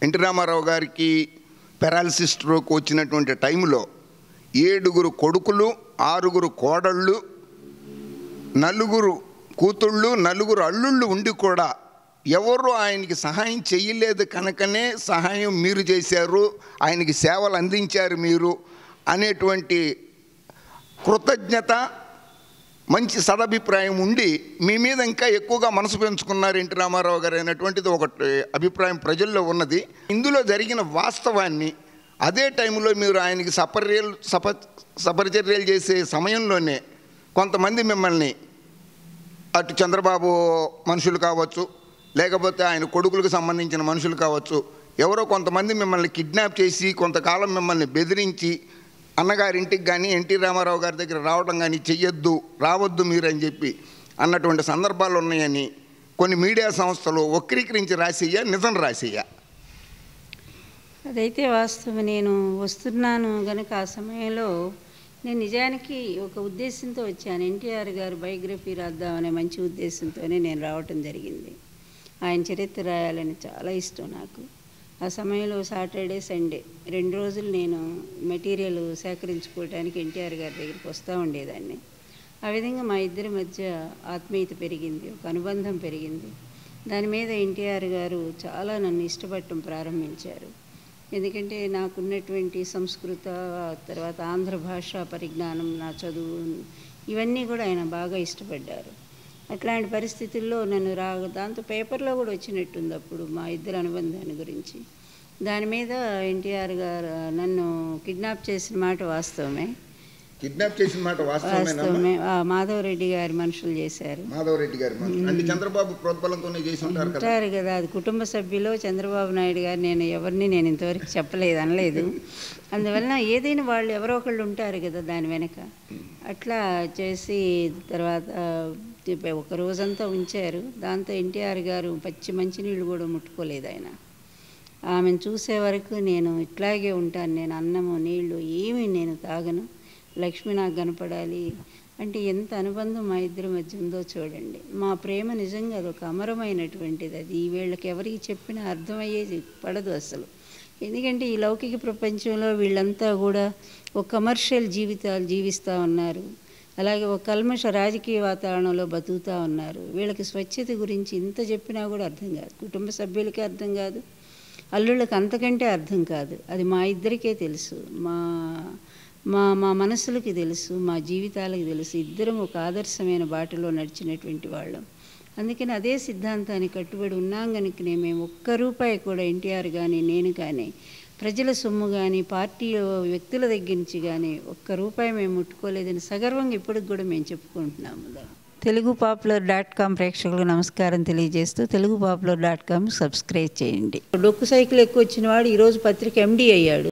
NT Ramarao గారికి paralysis stroke వచ్చినటువంటి టైంలో ఏడుగురు కొడుకులు ఆరుగురు కోడళ్ళు నలుగురు కూతుళ్ళు నలుగురు అల్లుళ్ళు ఉండి కూడా ఎవరు ఆయనకి సహాయం చేయలేదు కనుకనే సహాయం మీరు చేశారు ఆయనకి సేవలు అందించారు మీరు అనేటువంటి కృతజ్ఞత మంచి సదభిప్రాయం ఉండి మీ మీద ఇంకా ఎక్కువగా మనసు పెంచుకున్నారు ఎన్టీ రామారావు గారు అనేటువంటిది ఒకటి అభిప్రాయం ప్రజల్లో ఉన్నది ఇందులో జరిగిన వాస్తవాన్ని అదే టైంలో మీరు ఆయనకి సపర్యలు సప సపరిచర్యలు చేసే సమయంలోనే కొంతమంది మిమ్మల్ని అటు చంద్రబాబు మనుషులు కావచ్చు లేకపోతే ఆయన కొడుకులకు సంబంధించిన మనుషులు కావచ్చు ఎవరో కొంతమంది మిమ్మల్ని కిడ్నాప్ చేసి కొంతకాలం మిమ్మల్ని బెదిరించి అన్నగారింటికి కానీ ఎన్టీ రామారావు గారి దగ్గర రావడం కానీ చెయ్యొద్దు రావద్దు మీరు అని చెప్పి అన్నటువంటి సందర్భాలు ఉన్నాయని కొన్ని మీడియా సంస్థలు వక్రీకరించి రాసేయ్యా నిజం రాసేయ్యా అదైతే వాస్తవం నేను వస్తున్నాను గనుక ఆ సమయంలో నేను నిజానికి ఒక ఉద్దేశంతో వచ్చాను ఎన్టీఆర్ గారు బయోగ్రఫీ రాద్దామనే మంచి ఉద్దేశంతోనే నేను రావటం జరిగింది ఆయన చరిత్ర రాయాలని చాలా ఇష్టం నాకు ఆ సమయంలో సాటర్డే సండే రెండు రోజులు నేను మెటీరియల్ సేకరించుకోవడానికి ఎన్టీఆర్ గారి దగ్గరికి వస్తూ ఉండేదాన్ని ఆ విధంగా మా ఇద్దరి మధ్య ఆత్మీయత పెరిగింది ఒక అనుబంధం పెరిగింది దాని మీద ఎన్టీఆర్ గారు చాలా నన్ను ఇష్టపడటం ప్రారంభించారు ఎందుకంటే నాకున్నటువంటి సంస్కృత తర్వాత ఆంధ్ర భాష పరిజ్ఞానం నా చదువు ఇవన్నీ కూడా ఆయన బాగా ఇష్టపడ్డారు అట్లాంటి పరిస్థితుల్లో నన్ను రా దాంతో పేపర్లో కూడా వచ్చినట్టుంది అప్పుడు మా ఇద్దరు అనుబంధాన్ని గురించి దాని మీద ఎన్టీఆర్ గారు నన్ను కిడ్నాప్ చేసిన మాట వాస్తవమే కిడ్నాప్ చేసిన మాట వాస్తవమేనా వాస్తవమే ఆ మాధవరెడ్డి గారి మనుషులు చేశారు మాధవరెడ్డి గారు అంటే చంద్రబాబు ప్రోద్బలంతోనే చేసి ఉంటారు కదా ఉంటారు కదా అది కుటుంబ సభ్యులు చంద్రబాబు నాయుడు గారు నేను ఎవరిని నేను ఇంతవరకు చెప్పలేదు అనలేదు అందువలన ఏదైనా వాళ్ళు ఎవరో ఒకళ్ళు ఉంటారు కదా దాని వెనక అట్లా చేసి తర్వాత ఒక రోజంతా ఉంచారు దాంతో ఎన్టీఆర్ గారు పచ్చి మంచినీళ్ళు కూడా ముట్టుకోలేదు ఆయన ఆమెను చూసే వరకు నేను ఇట్లాగే ఉంటాను నేను అన్నము నీళ్లు ఏమి నేను తాగను లక్ష్మి నాకు కనపడాలి అంటే ఎంత అనుబంధం మా ఇద్దరి మధ్య ఉందో చూడండి మా ప్రేమ నిజంగా అది ఒక అమరమైనటువంటిది అది వీళ్ళకి ఎవరికి చెప్పినా అర్థమయ్యేది పడదు అసలు ఎందుకంటే ఈ లౌకిక ప్రపంచంలో వీళ్ళంతా కూడా ఒక కమర్షియల్ జీవితాలు జీవిస్తూ ఉన్నారు అలాగే ఒక కల్మష రాజకీయ వాతావరణంలో బతుకుతూ ఉన్నారు వీళ్ళకి స్వచ్ఛత గురించి ఇంత చెప్పినా కూడా అర్థం కాదు కుటుంబ సభ్యులకి అర్థం కాదు అల్లుళ్ళకి అంతకంటే అర్థం కాదు అది మా ఇద్దరికే తెలుసు మా మా మా మనసులకి తెలుసు మా జీవితాలకు తెలుసు ఇద్దరం ఒక ఆదర్శమైన బాటలో నడిచినటువంటి వాళ్ళం అందుకని అదే సిద్ధాంతానికి కట్టుబడి ఉన్నాం కనుక మేము ఒక్క రూపాయి కూడా ఎన్టీఆర్ కానీ నేను కానీ ప్రజల సొమ్ము కానీ పార్టీ వ్యక్తుల దగ్గర నుంచి కానీ ఒక్క రూపాయి మేము ముట్టుకోలేదని సగర్వంగా ఇప్పటికి కూడా మేము చెప్పుకుంటున్నాము తెలుగు పాపులర్ డాట్ కామ్ ప్రేక్షకులకు నమస్కారం తెలియజేస్తూ Telugu popular dot com subscribe చేయండి డొక్కు సైకిల్ ఎక్కువ వచ్చిన వాడు ఈరోజు పత్రిక ఎండి అయ్యాడు